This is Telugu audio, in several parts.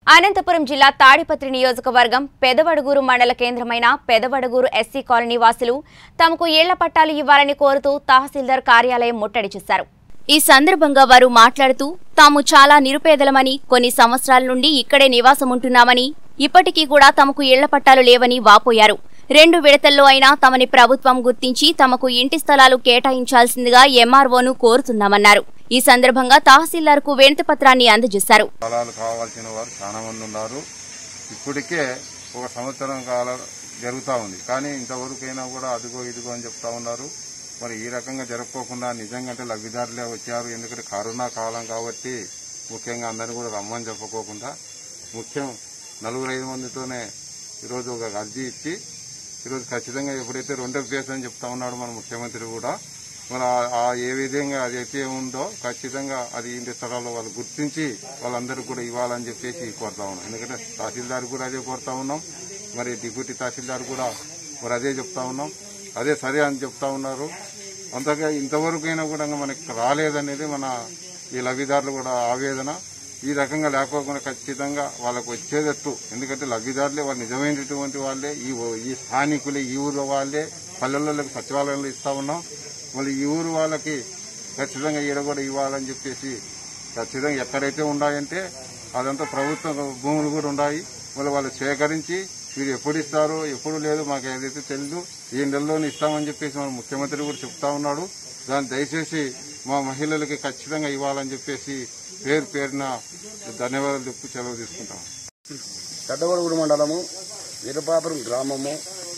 అనంతపురం జిల్లా తాడిపత్రి నియోజకవర్గం పెదవడుగూరు మండల కేంద్రమైన పెదవడుగూరు ఎస్సీ కాలనీ వాసులు తమకు ఇళ్ల పట్టాలు ఇవ్వాలని కోరుతూ తహసీల్దార్ కార్యాలయం ముట్టడి చేశారు ఈ సందర్భంగా వారు మాట్లాడుతూ తాము చాలా నిరుపేదలమని కొన్ని సంవత్సరాల నుండి ఇక్కడే నివాసం ఉంటున్నామని ఇప్పటికీ కూడా తమకు ఇళ్ల పట్టాలు లేవని వాపోయారు రెండు విడతల్లో అయినా తమని ప్రభుత్వం గుర్తించి తమకు ఇంటి స్థలాలు కేటాయించాల్సిందిగా ఎంఆర్ఓను కోరుతున్నామన్నారు ఈ సందర్భంగా తహసీల్దార్కు వినతి పత్రాన్ని అందజేశారు స్థలాలు కావాల్సిన వారు చాలా మంది ఉన్నారు ఇప్పటికే ఒక సంవత్సరం కాలం జరుగుతూ ఉంది కానీ ఇంతవరకైనా కూడా అదిగో ఇదిగో అని చెప్తా ఉన్నారు మరి ఈ రకంగా జరుపుకోకుండా నిజంగా అంటే లబ్ధిదారులే వచ్చారు ఎందుకంటే కరోనా కాలం కాబట్టి ముఖ్యంగా అందరినీ కూడా రమ్మని చెప్పుకోకుండా ముఖ్యం నలుగురు ఐదు మందితోనే ఈరోజు ఒక అర్జీ ఇచ్చి ఈరోజు ఖచ్చితంగా ఎప్పుడైతే రెండో ఫేజ్ అని చెప్తా ఉన్నాడు మన ముఖ్యమంత్రి కూడా మరి ఆ- ఆ ఏ విధంగా అది అయితే ఉందో ఖచ్చితంగా అది ఇంటి స్థలాల్లో వాళ్ళు గుర్తించి వాళ్ళందరూ కూడా ఇవ్వాలని చెప్పేసి కోరుతా ఉన్నాం ఎందుకంటే తహసీల్దార్ కూడా అదే కోరుతా ఉన్నాం మరి డిప్యూటీ తహసీల్దార్ కూడా మరి అదే చెప్తా ఉన్నాం అదే సరే అని చెప్తా ఉన్నారు అంతగా ఇంతవరకైనా కూడా మనకి రాలేదనేది మన ఈ లబ్ధిదారులు కూడా ఆవేదన ఈ రకంగా లేకోకుండా ఖచ్చితంగా వాళ్ళకు వచ్చేటట్టు ఎందుకంటే లబ్ధిదారులే వాళ్ళు నిజమైనటువంటి వాళ్ళే ఈ ఊ- ఈ స్థానికులే ఈ ఊరు వాళ్ళే పల్లెల్లోకి సచివాలయంలో ఇస్తా ఉన్నాం మళ్ళీ ఈ ఊరు వాళ్ళకి ఖచ్చితంగా ఈడ కూడా ఇవ్వాలని చెప్పేసి ఖచ్చితంగా ఎక్కడైతే ఉన్నాయంటే అదంతా ప్రభుత్వ భూములు కూడా ఉన్నాయి మళ్ళీ వాళ్ళు సేకరించి మీరు ఎప్పుడు ఇస్తారో ఎప్పుడు లేదు మాకు ఏదైతే తెలియదు ఈ నెలలోనే ఇస్తామని చెప్పేసి మన ముఖ్యమంత్రి కూడా చెప్తా ఉన్నాడు దాన్ని దయచేసి మా మహిళలకి ఖచ్చితంగా ఇవ్వాలని చెప్పేసి పేరు పేరున ధన్యవాదాలు చెప్పి సెలవు తీసుకుంటాం పెద్దవడుగుడు మండలము వీరపాపురం గ్రామము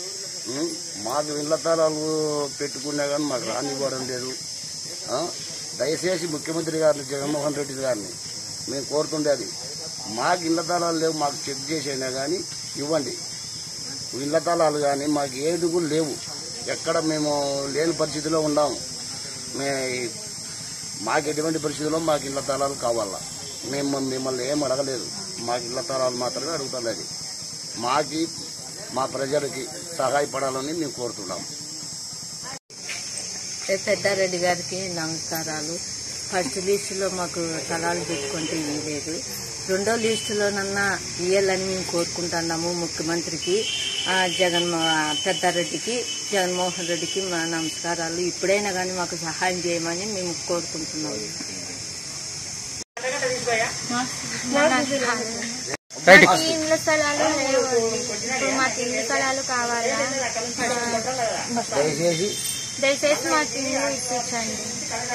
ఉం, మాకు ఇళ్ల తాళాలు పెట్టుకున్నా కానీ మాకు రానివ్వడం లేదు ఆ, దయచేసి ముఖ్యమంత్రి గారిని జగన్మోహన్ రెడ్డి గారిని మేము కోరుతుండేది మాకు ఇళ్ల తాళాలు లేవు మాకు చెక్ చేసైనా కానీ ఇవ్వండి ఇళ్ల తాళాలు కానీ మాకు ఏది కూడా లేవు ఎక్కడ మేము లేని పరిస్థితిలో ఉన్నాము మే మాకు ఎటువంటి పరిస్థితుల్లో మాకు ఇళ్ల తాళాలు కావాలా మేము మిమ్మల్ని ఏం అడగలేదు మాకు ఇళ్ల తాళాలు మాత్రమే అడుగుతున్నది మాకి మా ప్రజలకి సహాయపడాలని మేము కోరుతున్నాం పెద్దారెడ్డి గారికి నమస్కారాలు ఫస్ట్ లిస్టులో మాకు స్థలాలు పెట్టుకుంటే ఇవ్వలేదు రెండో లిస్టులోనన్నా ఇవ్వాలని మేము కోరుకుంటున్నాము ముఖ్యమంత్రికి ఆ, జగన్ పెద్దారెడ్డికి జగన్మోహన్ రెడ్డికి మా నమస్కారాలు ఇప్పుడైనా కానీ మాకు సహాయం చేయమని మేము కోరుకుంటున్నాము మాకు ఇండ్ల స్థలాలు లేవు ఇప్పుడు మాకు ఇండ్ల స్థలాలు కావాలా దయచేసి దయచేసి మాకు ఇల్లు ఇప్పించండి